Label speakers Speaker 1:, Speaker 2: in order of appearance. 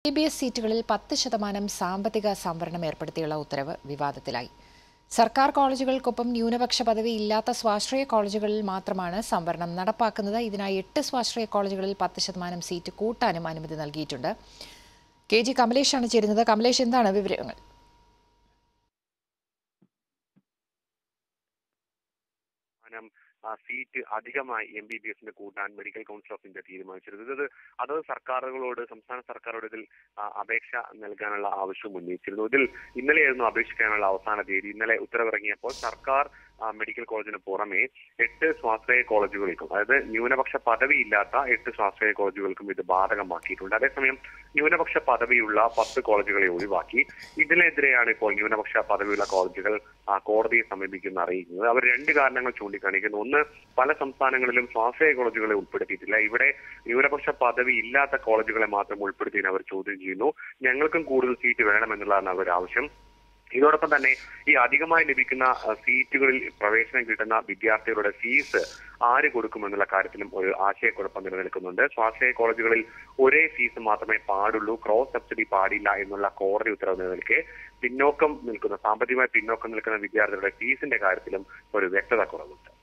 Speaker 1: M B S സീറ്റുകളിൽ പത്ത് ശതമാനം സാമ്പത്തിക സംവരണം ഏർപ്പെടുത്തിയുള്ള ഉത്തരവ് വിവാദത്തിലായി സർക്കാർ കോളേജുകൾക്കൊപ്പം ന്യൂനപക്ഷ പദവി ഇല്ലാത്ത സ്വാശ്രയ കോളേജുകളിൽ മാത്രമാണ് സംവരണം നടപ്പാക്കുന്നത് ഇതിനായി എട്ട് സ്വാശ്രയ കോളേജുകളിൽ പത്ത് ശതമാനം സീറ്റ് കൂട്ടാനും അനുമതി നൽകിയിട്ടുണ്ട് കെ ജി കമലേഷാണ് ചേരുന്നത് കമലേഷ് എന്താണ് വിവരങ്ങൾ
Speaker 2: ശതമാനം ആ, സീറ്റ് അധികമായി എം ബി ബി എസിന് കൂട്ടാൻ മെഡിക്കൽ കൗൺസിൽ ഓഫ് ഇന്ത്യ തീരുമാനിച്ചിരുന്നത് ഇത് അത് സർക്കാരുകളോട് സംസ്ഥാന സർക്കാരോട് ഇതിൽ ആ, അപേക്ഷ നൽകാനുള്ള ആവശ്യം ഉന്നയിച്ചിരുന്നു ഇതിൽ ഇന്നലെയായിരുന്നു അപേക്ഷിക്കാനുള്ള അവസാന തീയതി ഇന്നലെ ഉത്തരവിറങ്ങിയപ്പോൾ സർക്കാർ ആ, മെഡിക്കൽ കോളേജിന് പുറമെ എട്ട് സ്വാശ്രയ കോളേജുകൾക്കും അതായത് ന്യൂനപക്ഷ പദവി ഇല്ലാത്ത എട്ട് സ്വാശ്രയ കോളേജുകൾക്കും ഇത് ബാധകമാക്കിയിട്ടുണ്ട് അതേസമയം ന്യൂനപക്ഷ പദവിയുള്ള പത്ത് കോളേജുകളെ ഒഴിവാക്കി ഇതിനെതിരെയാണ് ഇപ്പോൾ ന്യൂനപക്ഷ പദവിയുള്ള കോളേജുകൾ ആ, കോടതിയെ സമീപിക്കുന്ന അറിയിക്കുന്നത് അവർ രണ്ട് കാരണങ്ങൾ ചൂണ്ടിക്കാണിക്കുന്നു ഒന്ന് പല സംസ്ഥാനങ്ങളിലും സ്വാശ്രയ കോളേജുകളെ ഉൾപ്പെടുത്തിയിട്ടില്ല ഇവിടെ ന്യൂനപക്ഷ പദവി ഇല്ലാത്ത കോളേജുകളെ മാത്രം ഉൾപ്പെടുത്തിയതിന് അവർ ചോദ്യം ചെയ്യുന്നു ഞങ്ങൾക്കും കൂടുതൽ സീറ്റ് വേണമെന്നുള്ളതാണ് അവരുടെ ആവശ്യം ഇതോടൊപ്പം തന്നെ ഈ അധികമായി ലഭിക്കുന്ന അഹ്, സീറ്റുകളിൽ പ്രവേശനം കിട്ടുന്ന വിദ്യാർത്ഥികളുടെ ഫീസ് ആര് കൊടുക്കുമെന്നുള്ള കാര്യത്തിലും ഒരു ആശയക്കുഴപ്പം നിലനിൽക്കുന്നുണ്ട് സ്വാശ്രയ കോളേജുകളിൽ ഒരേ ഫീസ് മാത്രമേ പാടുള്ളൂ ക്രോസ് സബ്സിഡി പാടില്ല എന്നുള്ള കോടതി ഉത്തരവ് നിലനിൽക്കെ പിന്നോക്കം നിൽക്കുന്ന സാമ്പത്തികമായി പിന്നോക്കം നിൽക്കുന്ന വിദ്യാർത്ഥികളുടെ ഫീസിന്റെ കാര്യത്തിലും ഒരു വ്യക്തത കുറവുണ്ട്